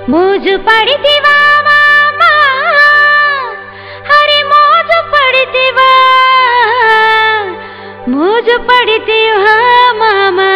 మోజు పడితివా మామా హరి మోజు పడితివా మోజు పడితివా మామా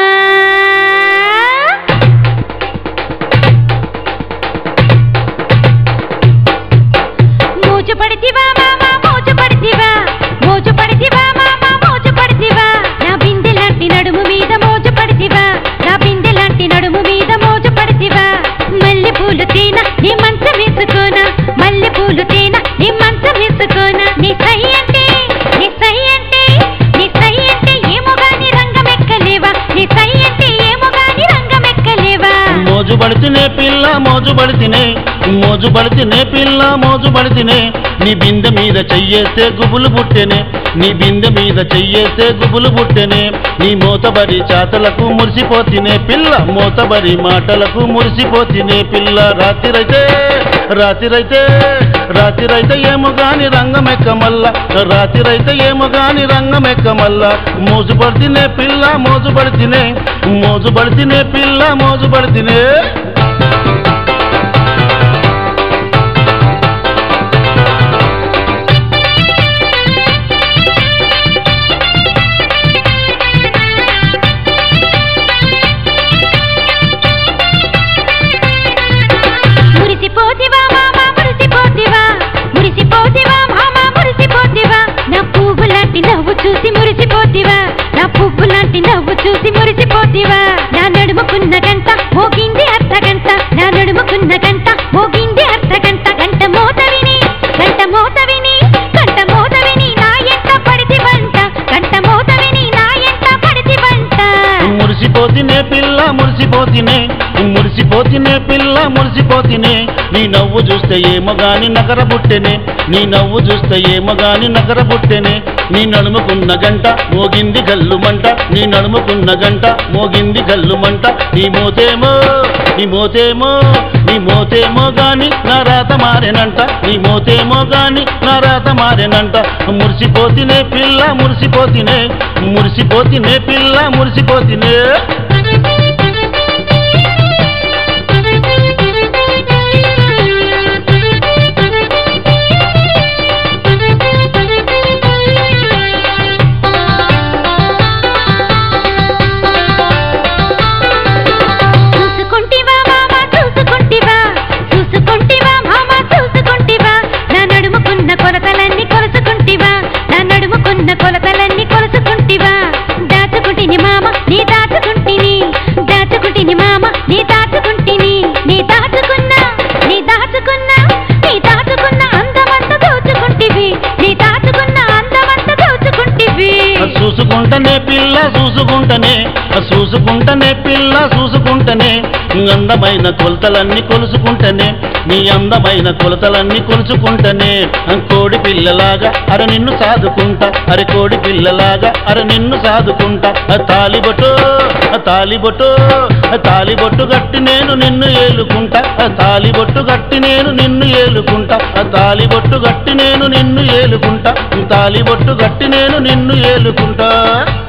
మోజు పడితివా మామా మోజు పడితివా మోజు పడితివా మామా మోజు పడితివా నా బిందె లాంటి నడుము మీద మోజు పడితివా నా బిందె లాంటి నడుము మీద మోజు పడితివా మల్లె పూలు తేన నీ మంచం వేసుకోనా మల్లె పూలు తేన నీ మంచం వేసుకోనా నీ సై అంటే నీ సై అంటే నీ సై అంటే ఏమో గాని రంగమెక్కలేవా నీ సై అంటే ఏమో గాని రంగమెక్కలేవా మోజు పడితేనే పిల్ల మోజు పడితేనే మోజు పడితేనే పిల్ల మోజు పడితేనే నీ బిందె మీద చెయ్యేస్తే గుబులు పుట్టెనే నీ బిందె మీద చెయ్యేస్తే గుబులు పుట్టెనే నీ మూతబరి చాతలకు మురిసిపోతినే పిల్ల మూతబరి మాటలకు మురిసిపోతినే పిల్ల రాత్రిరైతే రాత్రిరైతే రాత్రిరైతే ఏమో గాని రంగమెక్క మల్ల రాత్రిరైతే ఏమో గాని రంగమెక్క మల్ల మోజు పడితేనే పిల్ల మోజు పడితేనే మోజు పడితేనే పిల్ల మోజు పడితేనే మురిసిపోతివా మామా మురిసిపోతివా మురిసిపోతివా మామా మురిసిపోతివా నా పువ్వు లాంటి నవ్వు చూసి మురిసిపోతివా నా పువ్వు లాంటి నవ్వు చూసి మురిసిపోతివా నా నడుముకున్న గంట మోగింది అర్ధ గంట నా నడుముకున్న గంట మోగింది అర్ధ గంట గంట మోత విని గంట మోత విని గంట మోత విని నా ఎంట పడితి వంట గంట మోత విని నా ఎంట పడితి వంట మురిసిపోతినే పిల్ల మురిసిపోతినే మురిసిపోతినే పిల్ల మురిసిపోతినే నీ నవ్వు చూస్తే ఏమో గాని నగర బుట్టెనే నీ నవ్వు చూస్తే ఏమో గాని నగర బుట్టెనే నీ నడుముకున్న గంట మోగింది గల్లుమంట నీ నడుముకున్న గంట మోగింది గల్లుమంట నీ మోతేమో నీ మోతేమో నీ మోతేమో గాని నా రాత మారేనంట నీ మోతేమో గాని నా రాత మారేనంట మురిసిపోతినే పిల్ల మురిసిపోతినే మురిసిపోతినే పిల్ల మురిసిపోతినే చూసుకుంటివా మామా చూసుకుంటివా చూసుకుంటివా మామా చూసుకుంటివా నా నడుముకున్న కొలతలన్నీ కొలుసుకుంటివా నా నడుముకున్న కొలతలన్నీ కొలుసుకుంటివా దాచుకుంటిని మామ నీ దాచుకుంటిని దాచుకుంటిని మామ నీ దాచుకుంటిని నీ దాచుకున్న నీ దాచుకున్న నీ దాచుకున్న అందమంత దోచుకుంటివి నీ దాచుకున్న అందమంత దోచుకుంటివి చూసుకుంటనే పిల్ల చూసుకుంటనే చూసుకుంటనే పిల్ల చూసుకుంటనే అందమైన కొలతలన్నీ కొలుసుకుంటనే నీ అందమైన కొలతలన్నీ కొలుచుకుంటనే కోడి పిల్లలాగా అర నిన్ను సాదుకుంటా అరే కోడి పిల్లలాగా అర నిన్ను సాదుకుంటా తాలిబొట్టు తాలిబొట్టు తాలిబొట్టు గట్టి నేను నిన్ను ఏలుకుంటా తాలిబొట్టు గట్టి నేను నిన్ను ఏలుకుంటా తాలిబొట్టు గట్టి నేను నిన్ను ఏలుకుంటా తాలిబొట్టు గట్టి నేను నిన్ను ఏలుకుంటా